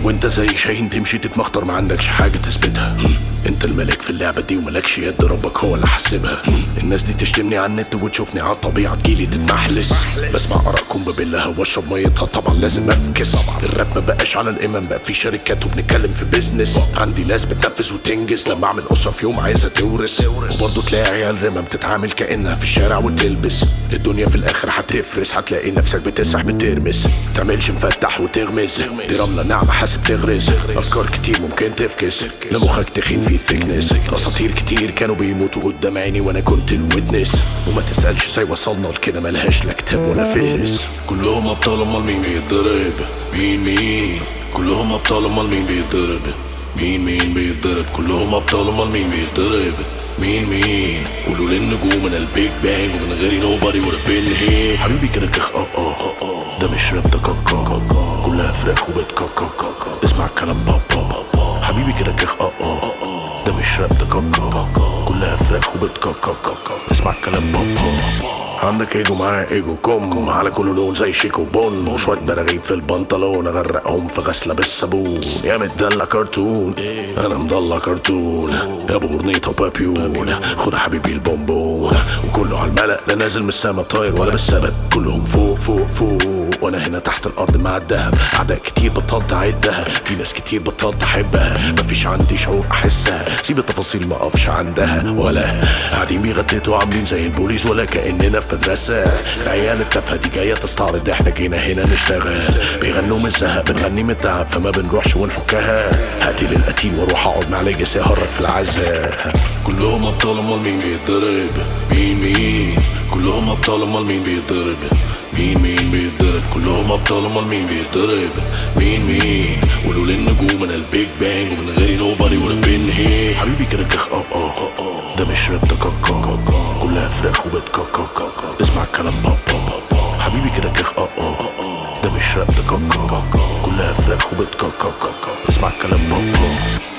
لو انت زي شاهين تمشي تتمخطر ما عندكش حاجة تثبتها انت الملك في اللعبة دي وملكش يد ربك هو اللي حاسبها الناس دي تشتمني على النت وتشوفني على الطبيعة تجيلي تتمحلس بسمع ارائكم ببلها واشرب ميتها طبعا لازم افكس الراب ما بقاش على الامام بقى في شركات وبنتكلم في بيزنس عندي ناس بتنفذ وتنجز لما اعمل اسره في يوم عايزه تورث وبرضه تلاقي عيال رمم بتتعامل كانها في الشارع وتلبس الدنيا في الاخر هتفرس هتلاقي نفسك بتسرح بترمس تعملش مفتح وتغمز دي رمله ناعمه حاسب تغرز افكار كتير ممكن تفكس لمخك تخين فيه ثيكنس اساطير كتير كانوا بيموتوا قدام عيني وانا كنت الويتنس وما تسالش ازاي وصلنا لكده ملهاش لا كتاب ولا فهرس كلهم ابطال امال مين بيتضرب مين مين كلهم ابطال امال مين بيتضرب مين مين بيتضرب كلهم ابطال امال مين بيتضرب مين مين قولوا للنجوم انا البيج بانج ومن غيري نوبري ولا بين هي حبيبي كده كخ اه اه ده مش راب ده كاكا كلها فراخ وبتكاكا اسمع كلام بابا حبيبي كده كخ اه اه ده مش راب ده كاكا كلها فراخ وبتكاكا اسمع كلام بابا عندك ايجو معاه ايجو كم على كل لون زي شيكو بون وشوية براغيث في البنطلون اغرقهم في غسلة بالصابون يا مدلع كرتون انا مضلع كرتون يا ابو برنيطة وبابيون خد يا حبيبي البونبون وكله على الملأ لا نازل من السما طاير ولا بالثبت كلهم فوق فوق فوق وانا هنا تحت الارض مع الدهب اعداء كتير بطلت اعدها في ناس كتير بطلت احبها مفيش عندي شعور احسها سيب التفاصيل ما اقفش عندها ولا قاعدين بيغتتوا عاملين زي البوليس ولا كاننا في مدرسه العيال التافهه دي جايه تستعرض احنا جينا هنا نشتغل بيغنوا من الزهق بنغني من التعب فما بنروحش ونحكها هقتل القتيل واروح اقعد مع ليجاسي اهرج في العزاء كلهم ابطال امال مين بيتضرب مين مين كلهم ابطال امال مين بيتضرب مين مين بيتضرب كلهم ابطال امال مين بيتضرب مين مين قولوا للنجوم انا البيج بانج ومن غيري نوبري ولا بين هي حبيبي كده كخ اه اه ده مش راب ده كاكا كلها فراخ وبتكاكا اسمع كلام بابا حبيبي كده كخ اه اه ده مش راب ده كاكا كلها فراخ وبتكاكا اسمع كلام بابا